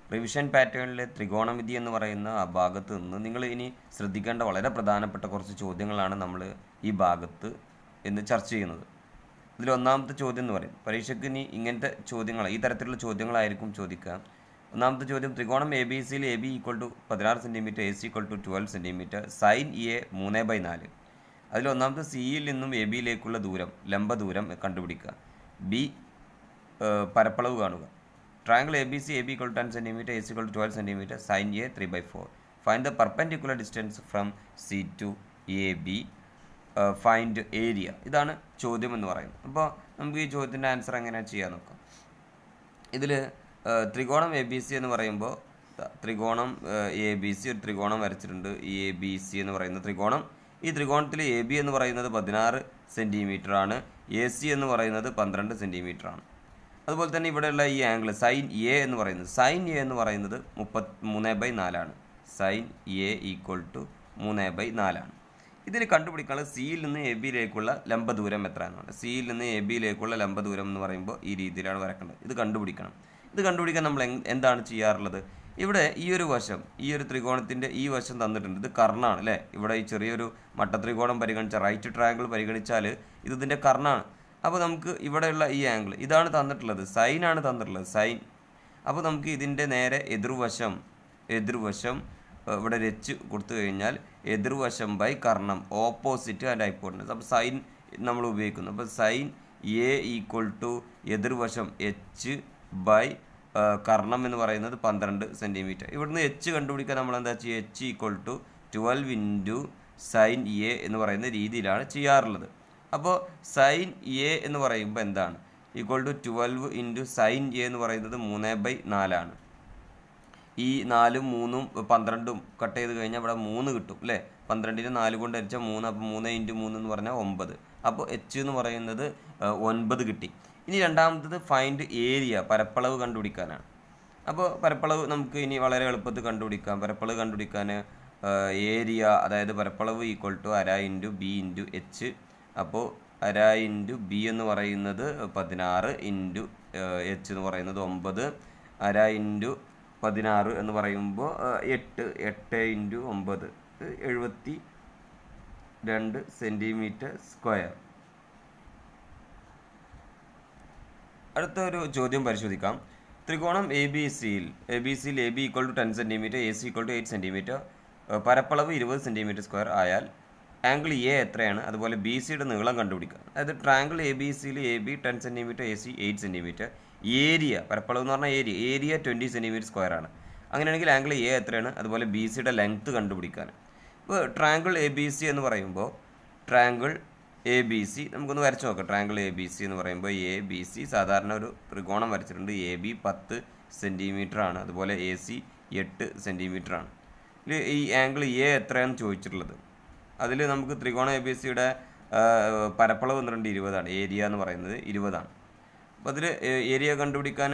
revision പാറ്റേണിലെ ത്രികോണമിതി എന്ന് പറയുന്ന ആ ഭാഗത്ത് നിന്ന് നിങ്ങൾ ഇനി ശ്രദ്ധിക്കേണ്ട വളരെ പ്രധാനപ്പെട്ട കുറച്ച് ചോദ്യങ്ങളാണ് നമ്മൾ ഈ ഭാഗത്ത് ഇന്ന് ചർച്ച ചെയ്യുന്നത് ഇതിൽ ഒന്നാമത്തെ ചോദ്യം എന്ന് പറയും പരീക്ഷയ്ക്ക് ഇനി ഇങ്ങനത്തെ ചോദ്യങ്ങൾ ഈ തരത്തിലുള്ള ചോദ്യങ്ങളായിരിക്കും ചോദിക്കുക ഒന്നാമത്തെ ചോദ്യം ത്രികോണം എ ബി സിയിൽ എ ബി ഈക്വൾ ടു പതിനാറ് centimetre A C equal to twelve centimetre sine A മൂന്ന് ബൈ നാല് അതിൽ ഒന്നാമത്തെ സിയിൽ നിന്നും എ ബിയിലേക്കുള്ള ദൂരം ലംബ ദൂരം കണ്ടുപിടിക്കുക ബി പരപ്പളവ് കാണുക triangle A B C A B equal ten centimetre A C equal twelve centimetre sine A three by four find the perpendicular distance from C to A B find area ഇതാണ് ചോദ്യം എന്ന് പറയുന്നത് അപ്പോൾ നമുക്ക് ഈ ചോദ്യത്തിൻ്റെ ആൻസർ എങ്ങനെയാണ് ചെയ്യാൻ നോക്കാം ഇതിൽ ത്രികോണം എ ബി സി എന്ന് പറയുമ്പോൾ ത- ത്രികോണം എ ബി സി ഒരു ത്രികോണം വരച്ചിട്ടുണ്ട് ഈ എ ബി സി എന്ന് പറയുന്ന ത്രികോണം ഈ ത്രികോണത്തിൽ എ ബി എന്ന് പറയുന്നത് പതിനാറ് സെൻറ്റിമീറ്റർ ആണ് എ സി എന്ന് പറയുന്നത് പന്ത്രണ്ട് സെൻറ്റിമീറ്റർ ആണ് അതുപോലെ തന്നെ ഇവിടെയുള്ള ഈ ആംഗിൾ സൈൻ എ എന്ന് പറയുന്നത് സൈൻ എ എന്ന് പറയുന്നത് മുപ്പത്തി മൂന്ന് ബൈ നാലാണ് സൈൻ എ ഈക്വൽ ടു മൂന്ന് ബൈ നാലാണ് ഇതിന് കണ്ടുപിടിക്കാനുള്ള സിയിൽ നിന്ന് എ ബിയിലേക്കുള്ള ലംബ ദൂരം എത്ര എന്നാണ് സിയിൽ നിന്ന് എ ബിയിലേക്കുള്ള ലംബ ദൂരം എന്ന് പറയുമ്പോൾ ഈ രീതിയിലാണ് വരക്കേണ്ടത് ഇത് കണ്ടുപിടിക്കണം ഇത് കണ്ടുപിടിക്കാൻ നമ്മൾ എങ്- എന്താണ് ചെയ്യാറുള്ളത് ഇവിടെ ഈ ഒരു വശം ഈ ഒരു ത്രികോണത്തിൻ്റെ ഈ വശം തന്നിട്ടുണ്ട് ഇത് കർണാണ് അല്ലേ ഇവിടെ ഈ ചെറിയൊരു മട്ടത്രികോണം പരിഗണിച്ച റൈറ്റ് ട്രയാങ്കിൾ പരിഗണിച്ചാൽ ഇത് ഇതിൻ്റെ കർണാണ് അപ്പോൾ നമുക്ക് ഇവിടെയുള്ള ഈ ആംഗിൾ ഇതാണ് തന്നിട്ടുള്ളത് സൈനാണ് തന്നിട്ടുള്ളത് സൈൻ അപ്പോൾ നമുക്ക് ഇതിൻ്റെ നേരെ എതിർവശം എതിർവശം ഏഹ്, ഇവിടെ രച്ച് കൊടുത്തു കഴിഞ്ഞാൽ എതിർവശം ബൈ കർണം ഓപ്പോസിറ്റ് ആൻഡ് ഹൈപ്പോട്ടനസ് അപ്പോൾ സൈൻ നമ്മൾ ഉപയോഗിക്കുന്നു അപ്പോൾ സൈൻ എ ഈക്വൽ ടു എതിർവശം എച്ച് ബൈ കർണം എന്ന് പറയുന്നത് പന്ത്രണ്ട് സെൻറ്റിമീറ്റർ ഇവിടുന്ന് എച്ച് കണ്ടുപിടിക്കാൻ നമ്മൾ എന്താ ചെയ്യുക H equal to twelve into sine A എന്ന് പറയുന്ന രീതിയിലാണ് ചെയ്യാറുള്ളത് അപ്പോൾ സൈൻ എ എന്ന് പറയുമ്പോൾ എന്താണ് equal to twelve into sine A എന്ന് പറയുന്നത് മൂന്ന് ബൈ നാലാണ് ഈ നാലും മൂന്നും പന്ത്രണ്ടും കട്ട് ചെയ്ത് കഴിഞ്ഞാൽ ഇവിടെ മൂന്ന് കിട്ടും അല്ലേ പന്ത്രണ്ടിന് നാല് കൊണ്ട് ഹരിച്ചാൽ മൂന്ന് അപ്പോൾ മൂന്ന് ഇൻറ്റു മൂന്ന് എന്ന് പറഞ്ഞാൽ ഒമ്പത് അപ്പോൾ എച്ച് എന്ന് പറയുന്നത് ആ, ഒൻപത് കിട്ടി ഇനി രണ്ടാമത്തത് ഫൈൻഡ് ഏരിയ പരപ്പളവ് കണ്ടുപിടിക്കാനാണ് അപ്പോൾ പരപ്പളവ് നമുക്ക് ഇനി വളരെ എളുപ്പത്തിൽ കണ്ടുപിടിക്കാം പരപ്പളവ് കണ്ടുപിടിക്കാൻ ഏരിയ അതായത് പരപ്പളവ് ഈക്വൽ ടു അര ഇൻറ്റു ബി ഇൻറ്റു എച്ച് അപ്പോൾ അര ഇൻറ്റു ബി എന്ന് പറയുന്നത് പതിനാറ് ഇൻറ്റു എച്ച് എന്ന് പറയുന്നത് ഒമ്പത് അര ഇൻറ്റു പതിനാറ് എന്ന് പറയുമ്പോൾ എട്ട് എട്ട് ഇൻറ്റു ഒമ്പത് എഴുപത്തി രണ്ട് സെൻറ്റിമീറ്റർ സ്ക്വയർ അടുത്ത ഒരു ചോദ്യം പരിശോധിക്കാം ത്രികോണം എ ബി സിയിൽ എ ബി സിയിൽ A B equal to ten centimetre A C equal to eight centimetre പരപ്പളവ് ഇരുപത് സെൻറ്റിമീറ്റർ സ്ക്വയർ ആയാൽ ആംഗിൾ എ എത്രയാണ് അതുപോലെ ബി സിയുടെ നീളം കണ്ടുപിടിക്കുക അതായത് ട്രാങ്കിൾ എ ബി സിയിൽ A B ten centimetre A C eight centimetre area പരപ്പളവ് എന്ന് പറഞ്ഞാൽ area area twenty centimetre square ആണ് അങ്ങനെയാണെങ്കിൽ ആംഗിൾ എ എത്രയാണ് അതുപോലെ ബി സിയുടെ ലെങ്ത്ത് കണ്ടുപിടിക്കാൻ ഇപ്പോൾ ട്രാങ്കിൾ എ ബി സി എന്ന് പറയുമ്പോൾ ട്രാങ്കിൾ എ ബി സി നമുക്കൊന്ന് വരച്ച് നോക്കാം ട്രാങ്കിൾ എ ബി സി എന്ന് പറയുമ്പോൾ എ ബി സി സാധാരണ ഒരു ത്രികോണം വരച്ചിട്ടുണ്ട് എ ബി പത്ത് സെൻറ്റിമീറ്റർ ആണ് അതുപോലെ എ സി എട്ട് സെൻറ്റിമീറ്റർ ആണ് ഇതിൽ ഈ ആംഗിൾ എ എത്രയാണ് ചോദിച്ചിട്ടുള്ളത് അതിൽ നമുക്ക് ത്രികോണം എ ബി സിയുടെ പരപ്പളവ് പന്ത്രണ്ട് ഇരുപതാണ് ഏരിയ എന്ന് പറയുന്നത് ഇരുപതാണ് അപ്പോൾ അതിൽ ഏരിയ കണ്ടുപിടിക്കാൻ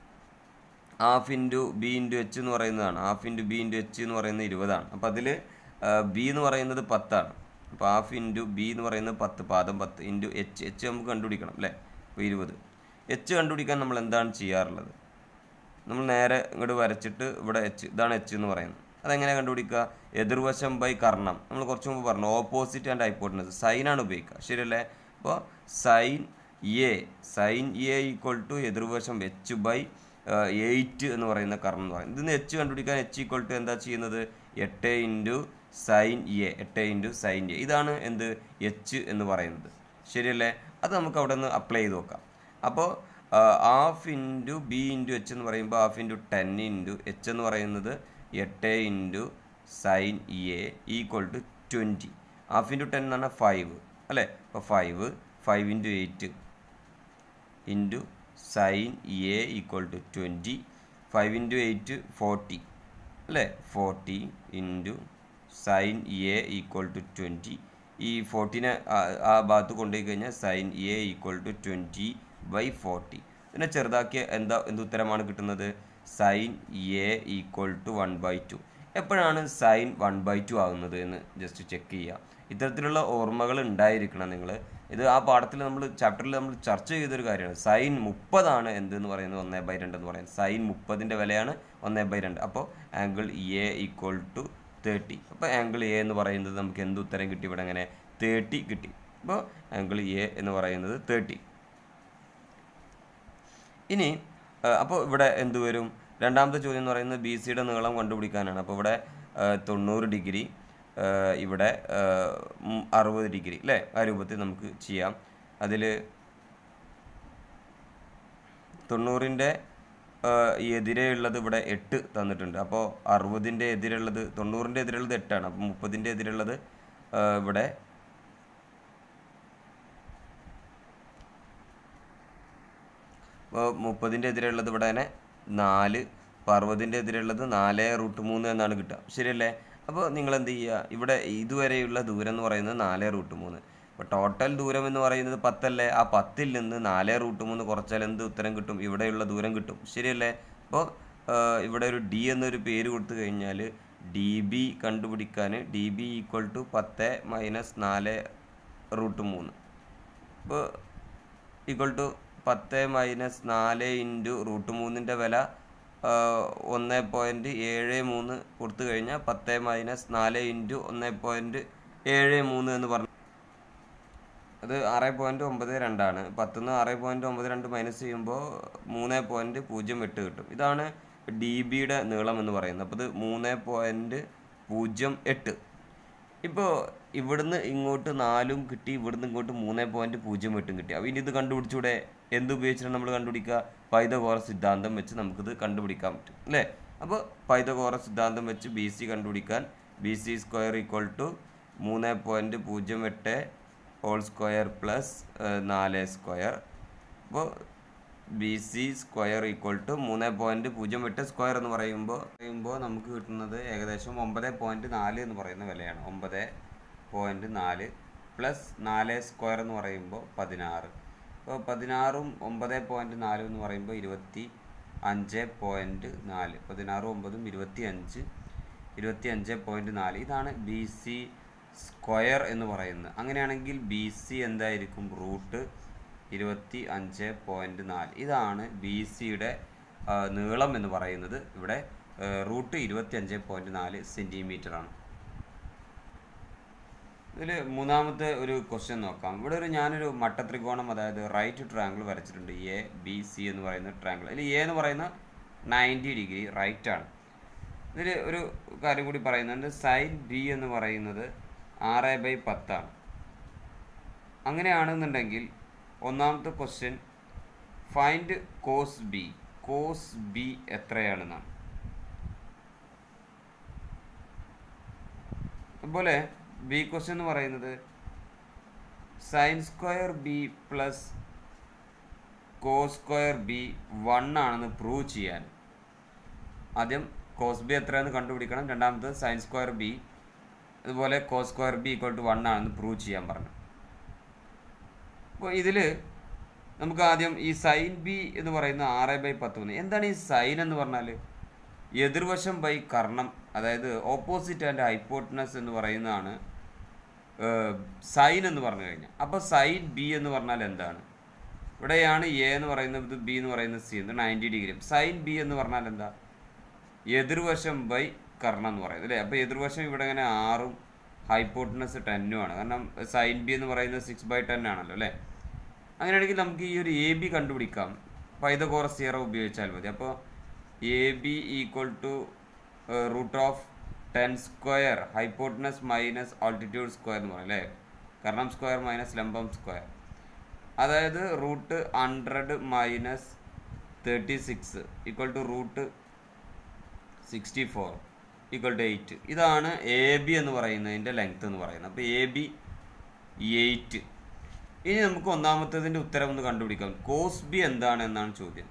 half into B into H എന്ന് പറയുന്നതാണ് half into B into H എന്ന് പറയുന്നത് ഇരുപതാണ് അപ്പോൾ അതിൽ ബി എന്ന് പറയുന്നത് പത്താണ് അപ്പോൾ ഹാഫ് ഇൻറ്റു ബി എന്ന് പറയുന്നത് പത്ത് പാദം പത്ത് ഇൻറ്റു എച്ച് എച്ച് നമുക്ക് കണ്ടുപിടിക്കണം അല്ലേ അപ്പോൾ ഇരുപത് എച്ച് കണ്ടുപിടിക്കാൻ നമ്മൾ എന്താണ് ചെയ്യാറുള്ളത് നമ്മൾ നേരെ ഇങ്ങോട്ട് വരച്ചിട്ട് ഇവിടെ എച്ച് ഇതാണ് എച്ച് എന്ന് പറയുന്നത് അതെങ്ങനെ കണ്ടുപിടിക്കുക എതിർവശം ബൈ കർണം നമ്മൾ കുറച്ച് മുമ്പ് പറഞ്ഞു ഓപ്പോസിറ്റ് ആൻഡ് ഹൈപ്പോട്ടനസ് സൈനാണ് ഉപയോഗിക്കുക ശരിയല്ലേ അപ്പോൾ sine A sine A equal to എതിർവശം എച്ച് ബൈ എയ്റ്റ് എന്ന് പറയുന്ന കർണം എന്ന് പറയുന്നത് ഇതിന് എച്ച് കണ്ടുപിടിക്കാൻ എച്ച് ഈക്വൽ ടു എന്താ ചെയ്യുന്നത് എട്ട് ഇൻറ്റു സൈൻ എ എട്ട് ഇൻറ്റു സൈൻ എ ഇതാണ് എന്ത് എച്ച് എന്ന് പറയുന്നത് ശരിയല്ലേ അത് നമുക്ക് അവിടെ നിന്ന് അപ്ലൈ ചെയ്ത് നോക്കാം അപ്പോൾ half into B into H എന്ന് പറയുമ്പോൾ half into ten into H എന്ന് പറയുന്നത് എട്ട് into sine A equal to twenty half into ten എന്ന് പറഞ്ഞാൽ ഫൈവ് അല്ലേ അപ്പോൾ five five into eight into sine A equal to twenty five into eight forty അല്ലേ forty into sine A equal to twenty ഈ ഫോർട്ടീനെ ആ ഭാഗത്ത് കൊണ്ടുപോയി കഴിഞ്ഞാൽ sine A equal to twenty by forty ഇതിനെ ചെറുതാക്കിയ എന്താ എന്ത് ഉത്തരമാണ് കിട്ടുന്നത് sine A equal to one by two എപ്പോഴാണ് സൈൻ വൺ ബൈ ടു ആകുന്നത് എന്ന് ജസ്റ്റ് ചെക്ക് ചെയ്യുക ഇത്തരത്തിലുള്ള ഓർമ്മകൾ ഉണ്ടായിരിക്കണം നിങ്ങൾ ഇത് ആ പാഠത്തിൽ നമ്മൾ ചാപ്റ്ററിൽ നമ്മൾ ചർച്ച ചെയ്തൊരു കാര്യമാണ് സൈൻ മുപ്പതാണ് എന്തെന്ന് പറയുന്നത് ഒന്നേ ബൈ രണ്ട് എന്ന് പറയുന്നത് സൈൻ മുപ്പതിൻ്റെ വിലയാണ് ഒന്നേ ബൈ രണ്ട് അപ്പോൾ angle A equal to thirty അപ്പോൾ ആംഗിൾ എ എന്ന് പറയുന്നത് നമുക്ക് എന്ത് ഉത്തരം കിട്ടി ഇവിടെ എങ്ങനെ തേർട്ടി കിട്ടി അപ്പോൾ ആംഗിൾ എ എന്ന് പറയുന്നത് തേർട്ടി ഇനി അപ്പോൾ ഇവിടെ എന്ത് വരും രണ്ടാമത്തെ ചോദ്യം എന്ന് പറയുന്നത് ബി സിയുടെ നീളം കണ്ടുപിടിക്കാനാണ് അപ്പോൾ ഇവിടെ ആ, തൊണ്ണൂറ് ഡിഗ്രി ആ, ഇവിടെ ആ, ഉം, അറുപത് ഡിഗ്രി അല്ലേ ആ രൂപത്തിൽ നമുക്ക് ചെയ്യാം അതിൽ തൊണ്ണൂറിൻ്റെ എതിരെയുള്ളത് ഇവിടെ എട്ട് തന്നിട്ടുണ്ട് അപ്പോൾ അറുപതിൻ്റെ എതിരുള്ളത് തൊണ്ണൂറിൻ്റെ എതിരുള്ളത് എട്ടാണ് അപ്പോൾ മുപ്പതിൻ്റെ എതിരുള്ളത് ആ, ഇവിടെ അപ്പോൾ മുപ്പതിൻ്റെ എതിരെയുള്ളത് ഇവിടെ തന്നെ നാല് അപ്പോൾ അറുപതിൻ്റെ എതിരെയുള്ളത് നാല് റൂട്ട് മൂന്ന് എന്നാണ് കിട്ടുക ശരിയല്ലേ അപ്പോൾ നിങ്ങൾ എന്ത് ചെയ്യുക ഇവിടെ ഇതുവരെയുള്ള ദൂരം എന്ന് പറയുന്നത് നാല് റൂട്ട് മൂന്ന് അപ്പോൾ ടോട്ടൽ ദൂരം എന്ന് പറയുന്നത് പത്തല്ലേ ആ പത്തിൽ നിന്ന് നാല് റൂട്ട് മൂന്ന് കുറച്ചാൽ എന്ത് ഉത്തരം കിട്ടും ഇവിടെയുള്ള ദൂരം കിട്ടും ശരിയല്ലേ അപ്പോൾ ഇവിടെ ഒരു ഡി എന്നൊരു പേര് കൊടുത്തു കഴിഞ്ഞാൽ ഡി ബി കണ്ടുപിടിക്കാൻ ഡി ബി ഈക്വൽ ടു പത്ത് മൈനസ് നാല് റൂട്ട് മൂന്ന് ഇപ്പോൾ ഈക്വൽ ടു പത്ത് മൈനസ് നാല് ഇൻറ്റു റൂട്ട് മൂന്നിൻ്റെ വില ആ, ഒന്ന് പോയിൻറ്റ് ഏഴ് മൂന്ന് കൊടുത്തു കഴിഞ്ഞാൽ പത്ത് മൈനസ് നാല് ഇൻറ്റു ഒന്ന് പോയിൻറ്റ് ഏഴ് മൂന്ന് എന്ന് പറഞ്ഞു അത് ആറ് പോയിൻറ്റ് ഒമ്പത് രണ്ടാണ് പത്തുനിന്ന് ആറ് പോയിൻറ്റ് ഒമ്പത് രണ്ട് മൈനസ് ചെയ്യുമ്പോൾ മൂന്ന് പോയിൻറ്റ് പൂജ്യം എട്ട് കിട്ടും ഇതാണ് ഡി ബിയുടെ നീളം എന്ന് പറയുന്നത് അപ്പോൾ ഇത് മൂന്ന് പോയിൻറ്റ് പൂജ്യം എട്ട് ഇപ്പോൾ ഇവിടുന്ന് ഇങ്ങോട്ട് നാലും കിട്ടി ഇവിടുന്ന് ഇങ്ങോട്ട് മൂന്ന് പോയിൻറ്റ് പൂജ്യം എട്ടും കിട്ടി അപ്പോൾ ഇനി ഇത് കണ്ടുപിടിച്ചൂടെ എന്ത് ഉപയോഗിച്ചിട്ടാണ് നമ്മൾ കണ്ടുപിടിക്കുക പൈതകോറ സിദ്ധാന്തം വെച്ച് നമുക്കിത് കണ്ടുപിടിക്കാൻ പറ്റും അല്ലേ അപ്പോൾ പൈതകോറ സിദ്ധാന്തം വെച്ച് ബി സി കണ്ടുപിടിക്കാൻ B C square equal to മൂന്ന് പോയിൻറ്റ് പൂജ്യം എട്ട് ഹോൾ സ്ക്വയർ പ്ലസ് നാല് സ്ക്വയർ അപ്പോൾ B C square equal to മൂന്ന് പോയിൻറ്റ് പൂജ്യം എട്ട് സ്ക്വയർ എന്ന് പറയുമ്പോൾ പറയുമ്പോൾ നമുക്ക് കിട്ടുന്നത് ഏകദേശം ഒമ്പത് പോയിൻറ്റ് നാല് എന്ന് പറയുന്ന വിലയാണ് ഒമ്പത് പോയിൻറ്റ് നാല് പ്ലസ് നാല് സ്ക്വയർ എന്ന് പറയുമ്പോൾ പതിനാറ് അപ്പോൾ പതിനാറും ഒമ്പത് പോയിൻറ്റ് നാലും എന്ന് പറയുമ്പോൾ ഇരുപത്തി അഞ്ച് പോയിൻറ്റ് നാല് പതിനാറും ഒമ്പതും ഇരുപത്തി അഞ്ച് ഇരുപത്തി അഞ്ച് പോയിൻറ്റ് നാല് ഇതാണ് ബി സി സ്ക്വയർ എന്ന് പറയുന്നത് അങ്ങനെയാണെങ്കിൽ ബി സി എന്തായിരിക്കും റൂട്ട് ഇരുപത്തി അഞ്ച് പോയിൻറ്റ് നാല് ഇതാണ് ബി സിയുടെ നീളം എന്ന് പറയുന്നത് ഇവിടെ റൂട്ട് ഇരുപത്തി അഞ്ച് പോയിൻറ്റ് നാല് സെൻറ്റിമീറ്റർ ആണ് ഇതിൽ മൂന്നാമത്തെ ഒരു ക്വസ്റ്റ്യൻ നോക്കാം ഇവിടെ ഒരു ഞാനൊരു മട്ടത്രികോണം അതായത് റൈറ്റ് ട്രയാങ്കിൾ വരച്ചിട്ടുണ്ട് എ ബി സി എന്ന് പറയുന്ന ട്രയാങ്കിൾ ഇതിൽ എ എന്ന് പറയുന്ന നയൻറ്റി ഡിഗ്രി റൈറ്റ് ആണ് ഇതിൽ ഒരു കാര്യം കൂടി പറയുന്നുണ്ട് സൈൻ ബി എന്ന് പറയുന്നത് ആറ് ബൈ പത്താണ് അങ്ങനെയാണെന്നുണ്ടെങ്കിൽ ഒന്നാമത്തെ question find cos B cos B എത്രയാണെന്നാണ് അതുപോലെ ബി ക്വസ്റ്റ്യൻ എന്ന് പറയുന്നത് sine square B plus cos square B one ആണെന്ന് പ്രൂവ് ചെയ്യാൻ ആദ്യം കോസ് ബി എത്രയാണെന്ന് കണ്ടുപിടിക്കണം രണ്ടാമത് സൈൻ സ്ക്വയർ ബി അതുപോലെ cos square B equal to one ആണെന്ന് പ്രൂവ് ചെയ്യാൻ പറഞ്ഞു അപ്പോൾ ഇതിൽ നമുക്ക് ആദ്യം ഈ സൈൻ ബി എന്ന് പറയുന്ന ആറ് ബൈ പത്ത് മൂന്ന് എന്താണ് ഈ സൈൻ എന്ന് പറഞ്ഞാൽ എതിർവശം ബൈ കർണം അതായത് ഓപ്പോസിറ്റ് ആൻഡ് ഹൈപ്പോട്ടനസ് എന്ന് പറയുന്നതാണ് സൈൻ എന്ന് പറഞ്ഞു കഴിഞ്ഞാൽ അപ്പോൾ സൈൻ ബി എന്ന് പറഞ്ഞാൽ എന്താണ് ഇവിടെയാണ് എ എന്ന് പറയുന്നത് ഇത് ബി എന്ന് പറയുന്നത് സി എന്ന് നയൻറ്റി ഡിഗ്രി സൈൻ ബി എന്ന് പറഞ്ഞാൽ എന്താ എതിർവശം ബൈ കർണം എന്ന് പറയുന്നത് അല്ലേ അപ്പോൾ എതിർവശം ഇവിടെ ഇങ്ങനെ ആറും ഹൈപ്പോട്ടനസ് ടെന്നും ആണ് കാരണം സൈൻ ബി എന്ന് പറയുന്നത് സിക്സ് ബൈ ടെൻ ആണല്ലോ അല്ലേ അങ്ങനെയാണെങ്കിൽ നമുക്ക് ഈ ഒരു എ ബി കണ്ടുപിടിക്കാം പൈതകോറസ് തിയറം ഉപയോഗിച്ചാൽ മതി അപ്പോൾ A B equal to root of ten square hypotenuse minus altitude square എന്ന് പറയും അല്ലേ കർണം സ്ക്വയർ മൈനസ് ലംബം സ്ക്വയർ അതായത് root hundred minus thirty six equal to root sixty four equal to eight ഇതാണ് എ ബി എന്ന് പറയുന്നതിൻ്റെ ലെങ്ത് എന്ന് പറയുന്നത് അപ്പോൾ എ ബി എയ്റ്റ് ഇനി നമുക്ക് ഒന്നാമത്തതിൻ്റെ ഉത്തരം ഒന്ന് കണ്ടുപിടിക്കാം കോസ് ബി എന്താണ് എന്നാണ് ചോദ്യം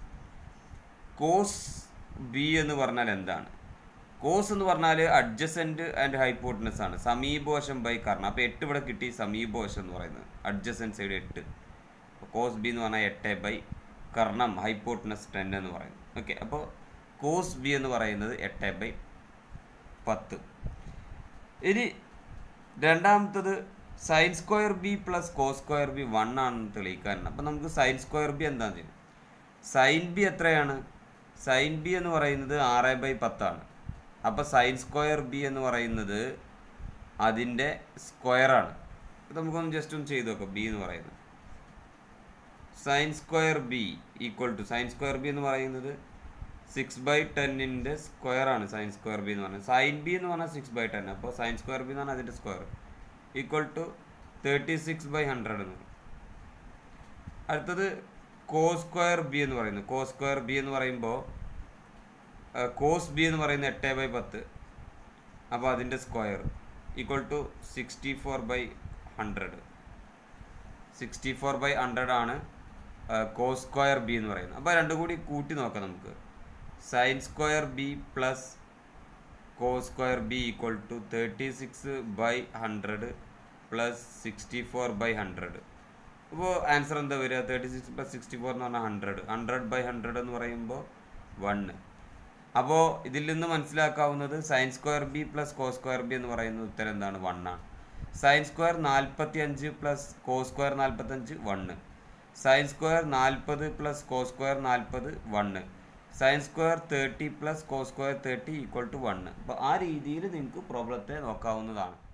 കോസ് ബി എന്ന് പറഞ്ഞാൽ എന്താണ് കോസ് എന്ന് പറഞ്ഞാൽ അഡ്ജസൻറ്റ് ആൻഡ് ഹൈപ്പോട്ടനസ് ആണ് സമീപവശം ബൈ കർണം അപ്പോൾ എട്ട് ഇവിടെ കിട്ടി സമീപവശം എന്ന് പറയുന്നത് അഡ്ജസൻറ്റ് സൈഡ് എട്ട് കോസ് ബി എന്ന് പറഞ്ഞാൽ എട്ട് ബൈ കർണം ഹൈപ്പോട്ടനസ് ടെൻ എന്ന് പറയുന്നത് ഓക്കെ അപ്പോൾ കോസ് ബി എന്ന് പറയുന്നത് എട്ട് ബൈ പത്ത് ഇനി രണ്ടാമത്തത് sine square B plus cos square B one ആണെന്ന് തെളിയിക്കാനുണ്ട് അപ്പം നമുക്ക് സൈൻ സ്ക്വയർ ബി എന്താണെന്ന് ചെയ്യും സൈൻ ബി എത്രയാണ് സൈൻ ബി എന്ന് പറയുന്നത് ആറ് ബൈ പത്താണ് അപ്പോൾ സൈൻ സ്ക്വയർ ബി എന്ന് പറയുന്നത് അതിൻ്റെ സ്ക്വയറാണ് ഇത് നമുക്കൊന്ന് ജസ്റ്റ് ഒന്ന് ചെയ്ത് നോക്കാം ബി എന്ന് പറയുന്നത് sine square B equal to sine square B എന്ന് പറയുന്നത് സിക്സ് ബൈ ടെന്നിൻ്റെ സ്ക്വയറാണ് സൈൻ സ്ക്വയർ ബി എന്ന് പറയുന്നത് സൈൻ ബി എന്ന് പറഞ്ഞാൽ സിക്സ് ബൈ ടെൻ അപ്പോൾ സൈൻ സ്ക്വയർ ബി എന്ന് പറഞ്ഞാൽ അതിൻ്റെ square equal to thirty six by hundred എന്ന് പറയും അടുത്തത് കോ സ്ക്വയർ ബി എന്ന് പറയുന്നത് കോ സ്ക്വയർ ബി എന്ന് പറയുമ്പോൾ കോസ് ബി എന്ന് പറയുന്നത് എട്ട് ബൈ പത്ത് അപ്പോൾ അതിൻ്റെ square equal to sixty four by hundred sixty four by hundred ആണ് കോ സ്ക്വയർ ബി എന്ന് പറയുന്നത് അപ്പോൾ രണ്ടും കൂടി കൂട്ടി നോക്കാം നമുക്ക് sine square B plus cos square B equal to thirty six by hundred plus sixty four by hundred അപ്പോൾ ആൻസർ എന്താ വരിക thirty six plus sixty four എന്ന് പറഞ്ഞാൽ ഹൺഡ്രഡ് ഹൺഡ്രഡ് ബൈ ഹൺഡ്രഡ് എന്ന് പറയുമ്പോൾ വണ്ണ് അപ്പോൾ ഇതിൽ നിന്ന് മനസ്സിലാക്കാവുന്നത് sine square B plus cos square B എന്ന് പറയുന്ന ഉത്തരം എന്താണ് വണ്ണാണ് സൈൻ സ്ക്വയർ നാൽപ്പത്തി അഞ്ച് പ്ലസ് കോ സ്ക്വയർ നാൽപ്പത്തഞ്ച് വണ്ണ് സൈൻ സ്ക്വയർ നാൽപ്പത് പ്ലസ് കോ സ്ക്വയർ നാൽപ്പത് one sine square thirty plus cos square thirty equal to one അപ്പോൾ ആ രീതിയിൽ നിങ്ങൾക്ക് പ്രോബ്ലത്തെ നോക്കാവുന്നതാണ്